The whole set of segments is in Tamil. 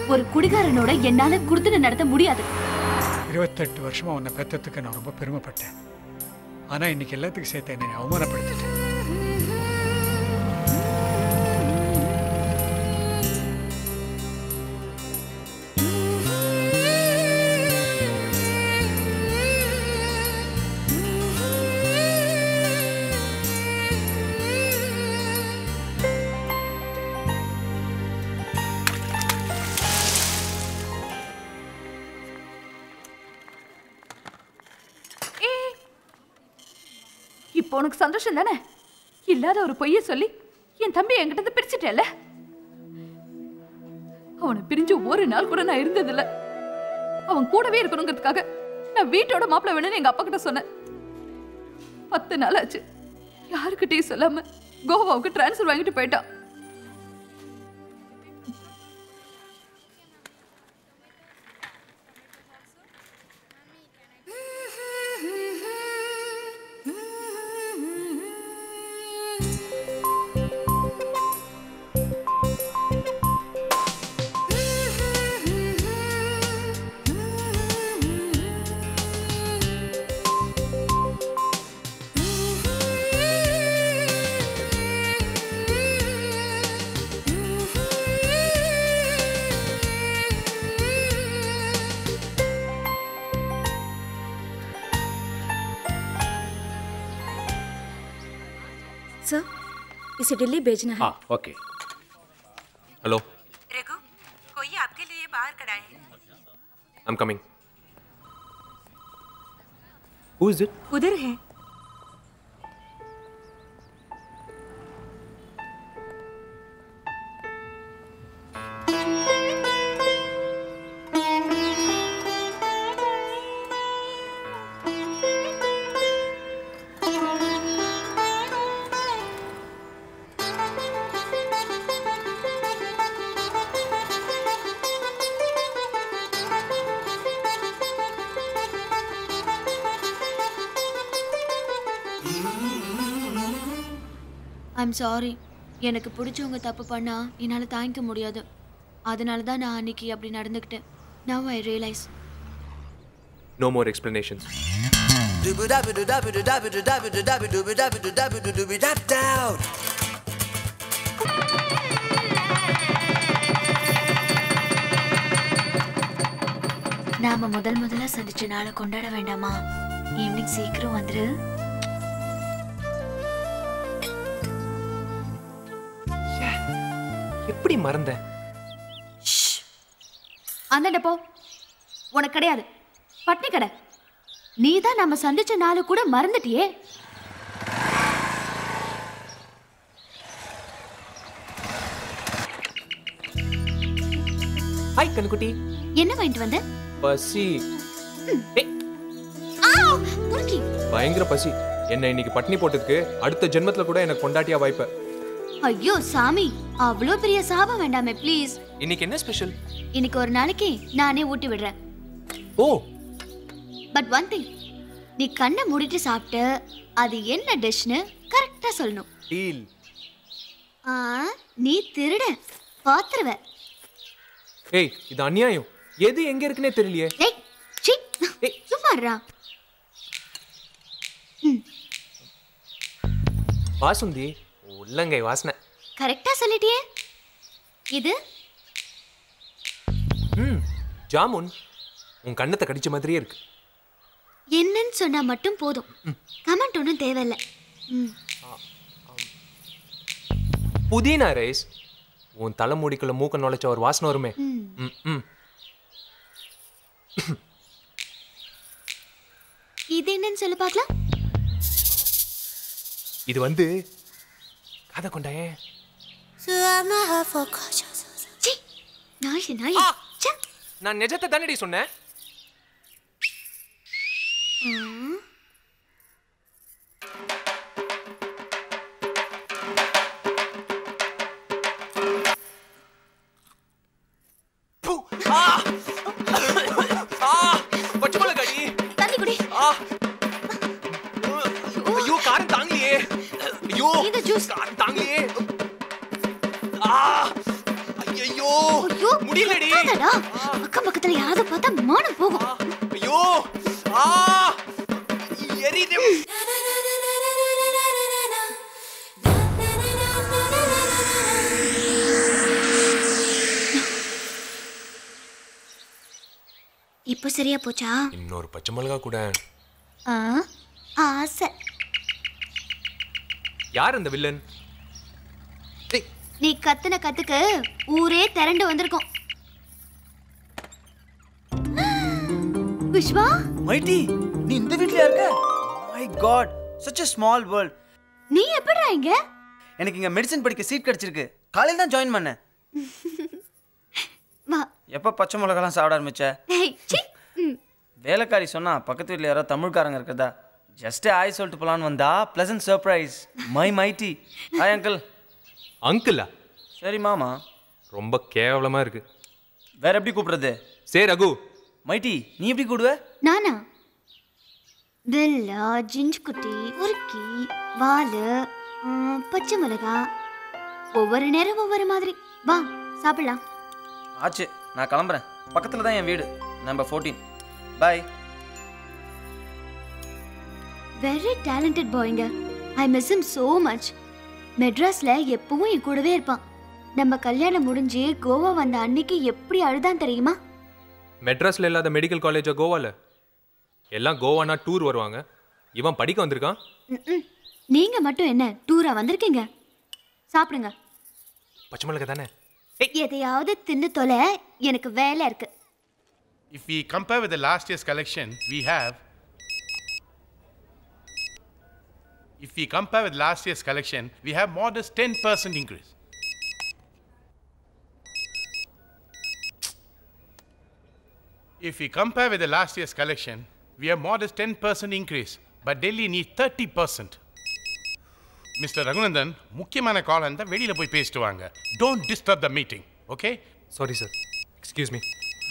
ஒரு குடிகாரனோட என்னால குடுத்தன நடத்த முடியாது இருபத்தெட்டு வருஷமா உன்னை பெத்ததுக்கு நான் ரொம்ப பெருமைப்பட்டேன் ஆனா இன்னைக்கு எல்லாத்துக்கும் சேர்த்து என்னை அவமானப்படுத்திட்டேன் இப்போ உனக்கு சந்தோஷம் தானே இல்லாத ஒரு பொய்ய சொல்லி என் தம்பி என்கிட்ட இருந்து பிரிச்சுட்டேல்ல அவனை பிரிஞ்சு ஒரு நாள் கூட நான் இருந்ததில்ல அவன் கூடவே இருக்கணுங்கிறதுக்காக நான் வீட்டோட மாப்பிள்ளை வேணும்னு எங்க அப்பா கிட்ட சொன்னேன் பத்து நாள் ஆச்சு யாருக்கிட்டையும் சொல்லாம கோவாவுக்கு டிரான்ஸ்ஃபர் வாங்கிட்டு போயிட்டான் सर इसे दिल्ली भेजना है हाँ ओके हेलो रघु कोई आपके लिए बाहर खड़ा है I am coming who is it उधर है ஐம் சாரி எனக்கு பிடிச்சவங்க தப்பு பண்ணா என்னால் தாங்கிக்க முடியாது அதனால தான் நான் அன்னைக்கு அப்படி நடந்துக்கிட்டேன் now I realise No more explanations. நாம முதல் முதல்ல சந்திச்ச நாளை கொண்டாட வேண்டாமா ஈவினிங் சீக்கிரம் வந்துரு எப்படி மறந்தேன் அந்தாண்ட போ உனக்கு கிடையாது பட்னி கடை நீ தான் நம்ம சந்திச்ச நாளு கூட மறந்துட்டியே ஹாய் கண்ணுக்குட்டி என்ன வாங்கிட்டு வந்த பசி ஏய், ஆ முறுக்கி பயங்கர பசி என்ன இன்னைக்கு பட்னி போட்டதுக்கு அடுத்த ஜென்மத்துல கூட எனக்கு கொண்டாட்டியா வாய்ப்ப ஐயோ சாமி அவ்வளோ பெரிய சாபம் வேண்டாமே ப்ளீஸ் இன்னைக்கு என்ன ஸ்பெஷல் இன்னைக்கு ஒரு நாளைக்கு நானே ஊட்டி விடுறேன் ஓ பட் ஒன் திங் நீ கண்ணை மூடிட்டு சாப்பிட்டு அது என்ன டிஷ்னு கரெக்டா சொல்லணும் டீல் ஆ நீ திருட பாத்துருவ ஏய் இது அநியாயம் எது எங்க இருக்குன்னே தெரியலையே ஏய் சீ சும்மா இருடா. வாசுந்தி உள்ளங்கை வாசனை கரெக்டா சொல்லிட்டியே இது ம் ஜாமுன் உன் கண்ணத்தை கடிச்ச மாதிரியே இருக்கு என்னன்னு சொன்னா மட்டும் போதும் கமெண்ட் ஒன்றும் தேவையில்லை ம் புதினா ரைஸ் உன் தலைமுடிக்குள்ள மூக்க நுழைச்ச ஒரு வாசனை வருமே ம். ம் ம் இது என்னன்னு சொல்லு பார்க்கலாம் இது வந்து கதை கொண்டாயே சீ நாய் நாய் ச்சே. நான் நிஜத்தை தானடி சொன்னேன் ம். பச்சை மிளகாடி தண்ணி குடி ஆ ஐயோ காரம் தாங்கலையே ஐயோ இந்த ஜூஸ் காரம் தாங்கலையே ஆ ஐயோ ஐயோ முடியலடி கத்தாதடா. அக்கம் பக்கத்துல யாராவது பார்த்தா மானம் போகும் ஐயோ ஆ எரியுது இப்போ சரியா போச்சா இன்னொரு பச்சை மிளகா கூட ஆ ஆசை யார் அந்த வில்லன் ஏய், நீ கத்துன கத்துக்கு ஊரே திரண்டு வந்திருக்கும் விஸ்வா மைட்டி நீ இந்த வீட்லயா இருக்க my god such a small world நீ எப்படிடா இங்க எனக்கு இங்க மெடிசன் படிக்க சீட் கிடைச்சிருக்கு காலையில தான் ஜாயின் பண்ணேன் வா எப்போ பச்சை மிளகாலாம் சாப்பிட ஆரம்பிச்ச ஏய், சீ. ம். வேலைக்காரி சொன்னா பக்கத்து வீட்டில் யாரோ தமிழ்காரங்க இருக்கிறதா ஜஸ்ட் ஆய் சொல்லிட்டு போலான்னு வந்தா pleasant surprise my mighty hi uncle அங்கிளா சரி மாமா ரொம்ப கேவலமா இருக்கு வேற எப்படி கூப்பிடுறது சரி ரகு மைட்டி நீ எப்படி கூடுவ நானா வெள்ளா ஜிஞ்சு குட்டி உருக்கி வாலு ம், பச்சை மிளகா ஒவ்வொரு நேரம் ஒவ்வொரு மாதிரி வா சாப்பிடலாம் ஆச்சு நான் கிளம்புறேன் பக்கத்தில் தான் என் வீடு number fourteen boy very talented பாய்ங்க I miss him so much மெட்ராஸ்ல எப்பவும் என் கூடவே இருப்பான் நம்ம கல்யாணம் முடிஞ்சு கோவா வந்த அன்னைக்கு எப்படி அழுதான் தெரியுமா மெட்ராஸ்ல இல்லாத மெடிக்கல் காலேஜா கோவால எல்லாம் கோவானா டூர் வருவாங்க இவன் படிக்க வந்திருக்கான் ம்ம். நீங்க மட்டும் என்ன டூரா வந்திருக்கீங்க சாப்பிடுங்க பச்சை மிளகா தானே எதையாவது தின்னு தொலை எனக்கு வேலை இருக்கு If we compare with the last year's collection, we have. If we compare with last year's collection, we have modest 10% increase. If we compare with the last year's collection, we have modest 10% increase, but Delhi needs 30%. Mister Raghunandan முக்கியமான கால் இருந்தால் வெளியில் போய் பேசிட்டு வாங்க don't disturb the meeting okay sorry sir excuse me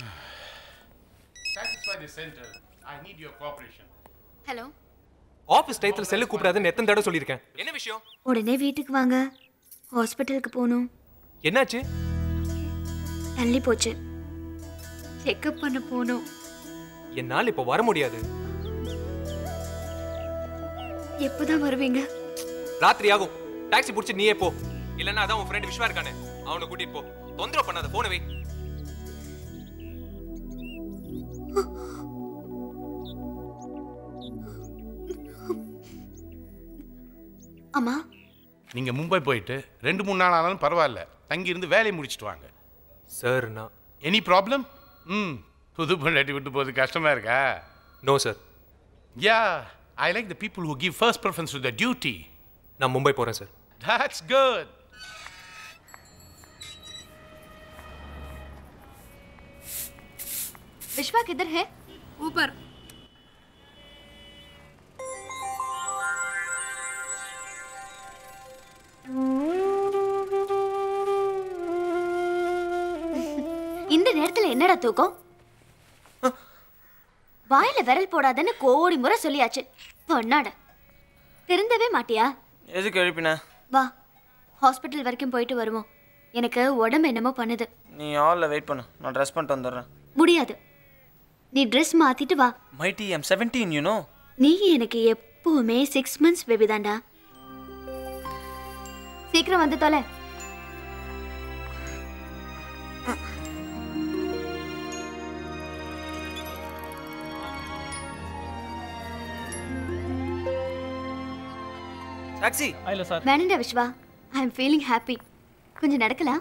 satisfy the center. I need your cooperation. Hello office டயத்தில் செல்லு கூப்பிடாதுன்னு எத்தனை தடவை சொல்லியிருக்கேன் என்ன விஷயம் உடனே வீட்டுக்கு வாங்க ஹாஸ்பிட்டலுக்கு போகணும் என்னாச்சு தள்ளி போச்சு செக்கப் பண்ண போகணும் என்னால் இப்போ வர முடியாது எப்போதான் வருவீங்க ராத்திரி ஆகும் டாக்ஸி பிடிச்சி நீயே போ இல்லைன்னா அதான் உன் ஃப்ரெண்ட் விஸ்வா இருக்கானே அவனை கூட்டிட்டு போ தொந்தரவு பண்ணாத போன வை அம்மா நீங்க மும்பை போயிட்டு ரெண்டு மூணு நாள் ஆனாலும் பரவாயில்ல தங்கி இருந்து வேலையை முடிச்சிட்டு வாங்க சார் நான் எனி ப்ராப்ளம் ம் புது பொண்டாட்டி விட்டு போகிறது கஷ்டமா இருக்கா no sir yeah I like the people who give first preference to the duty நான் மும்பை போகிறேன் சார் தட்ஸ் குட் विश्वा किधर है ऊपर இந்த நேரத்துல என்னடா தூக்கம் வாயில விரல் போடாதன்னு கோடி முறை சொல்லியாச்சு பொண்ணாட திருந்தவே மாட்டியா எதுக்கு எழுப்பின வா ஹாஸ்பிட்டல் வரைக்கும் போயிட்டு வருவோம் எனக்கு உடம்பு என்னமோ பண்ணுது நீ ஹாலில் வெயிட் பண்ணு நான் ட்ரெஸ் பண்ணிட்டு வந்துடுறேன் முடியாது நீ ட்ரெஸ் மாத்திட்டு வா மைட்டி எம் செவன்டீன் யூனோ நீ எனக்கு எப்பவுமே சிக்ஸ் மந்த்ஸ் பேபி தான்டா சீக்கிரம் வந்து தொலை டாக்ஸி இல்லை சார் வேணுண்டா Viswa I am feeling happy கொஞ்சம் நடக்கலாம்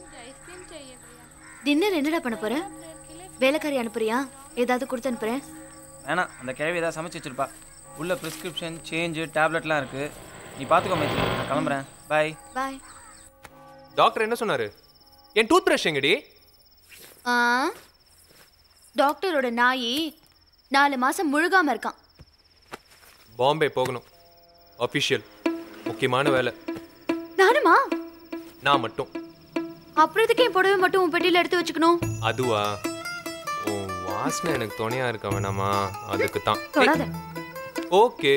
டின்னர் என்னடா பண்ண போற வேலைக்காரி அனுப்புறியா ஏதாவது கொடுத்து அனுப்புறேன் வேணாம் அந்த கிழவி ஏதாவது சமைச்சு வச்சிருப்பா உள்ள ப்ரிஸ்கிரிப்ஷன் சேஞ்சு டேப்லெட்லாம் இருக்கு நீ பார்த்துக்கோ மைத்தி நான் கிளம்புறேன் பாய் பாய் டாக்டர் என்ன சொன்னாரு என் டூத் பிரஷ் எங்கடி ஆ டாக்டரோட நாயி நாலு மாசம் முழுகாம இருக்கான் பாம்பே போகணும் அஃபிஷியல் முக்கியமான வேலை நானுமா நான் மட்டும் அப்புறம் எதுக்கு என் புடவை மட்டும் உன் பெட்டியில எடுத்து வச்சுக்கணும் அதுவா உன் வாசனை எனக்கு துணையா இருக்க வேணாமா அதுக்கு தான் தொடாத ஓகே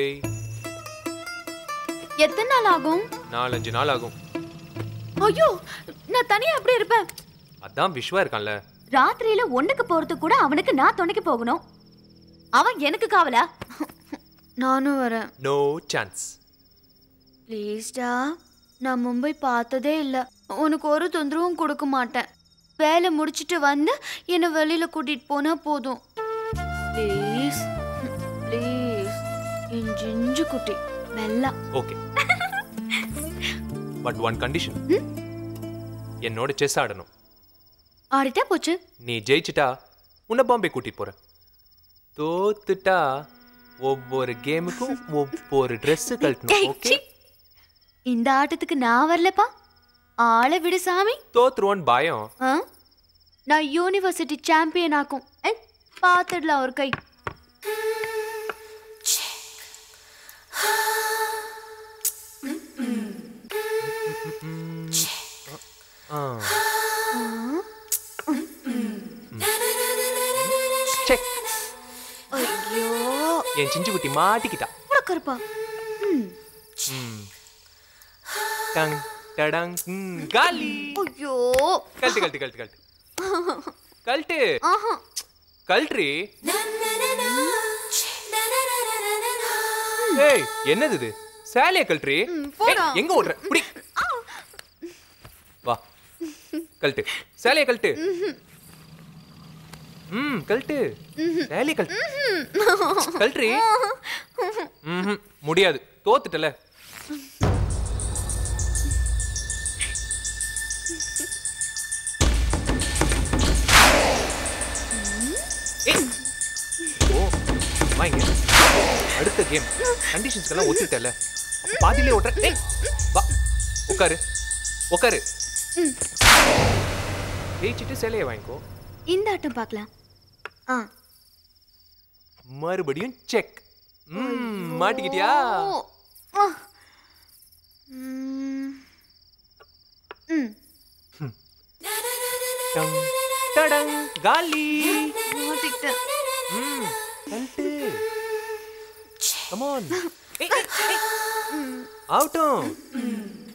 எத்தனை நாள் ஆகும் நாலஞ்சு நாள் ஆகும் ஐயோ நான் தனியா அப்படியே இருப்பேன் அதான் விஸ்வா இருக்கான்ல ராத்திரியில ஒண்ணுக்கு போறதுக்கு கூட அவனுக்கு நான் துணைக்கு போகணும் அவன் எனக்கு காவலா நானும் வரேன் நோ சான்ஸ் ப்ளீஸ்டா நான் மும்பை பார்த்ததே இல்லை உனக்கு ஒரு தொந்தரவும் கொடுக்க மாட்டேன் வேலை முடிச்சிட்டு வந்து என்னை வெளியில கூட்டிட்டு போனா போதும் ப்ளீஸ் ப்ளீஸ் என் ஜிஞ்சு குட்டி மெல்லா ஓகே பட் ஒன் கண்டிஷன் என்னோட செஸ் ஆடணும் ஆடிட்டா போச்சு நீ ஜெயிச்சிட்டா உன்னை பாம்பே கூட்டிட்டு போறேன் தோத்துட்டா ஒவ்வொரு கேமுக்கும் ஒவ்வொரு Dress கழட்டணும் ஓகே இந்த ஆட்டத்துக்கு நான் வரலப்பா ஆளை விடு சாமி தோத்துருவோன்னு பயம் ஆ? நான் யூனிவர்சிட்டி சாம்பியன் ஆக்கும் ஏ, பார்த்துடலாம் ஒரு கை ஆ. ச்சே, ஐயோ என் சிஞ்சு குட்டி மாட்டிக்கிட்டா உனக்கருப்பா ம் ம். டங் டடங் ம், காலி ஐயோ கழட்டு கழட்டு கழட்டு கழட்டு கழட்டு ஆஹா கழட்ரி ஏய் என்னது இது சேலைய கழட்ரி போடா. ஏய், எங்க ஓடுற புடி வா கழட்டு சேலைய கழட்டு ம் கழட்டு சேலைய கழட்டு கழட்ரி ம்ஹும், முடியாது தோத்துட்டல ஏய். ஓ வாங்க அடுத்த கேம் கண்டிஷன்ஸ்க்கெல்லாம் ஒத்துட்டல அப்ப பாதியிலே ஓட்டுற ஏய் வா உட்காரு உட்காரு ஜெயிச்சிட்டு சேலையை வாங்கிக்கோ இந்த ஆட்டம் பார்க்கலாம் ஆ மறுபடியும் செக் ம் மாட்டிக்கிட்டியா ஓ. ஆ. ம். ம் டங் டடங் காலி மாட்டிக்கிட்டேன் ம் கழட்டு கம் ஆன் ஆகட்டும்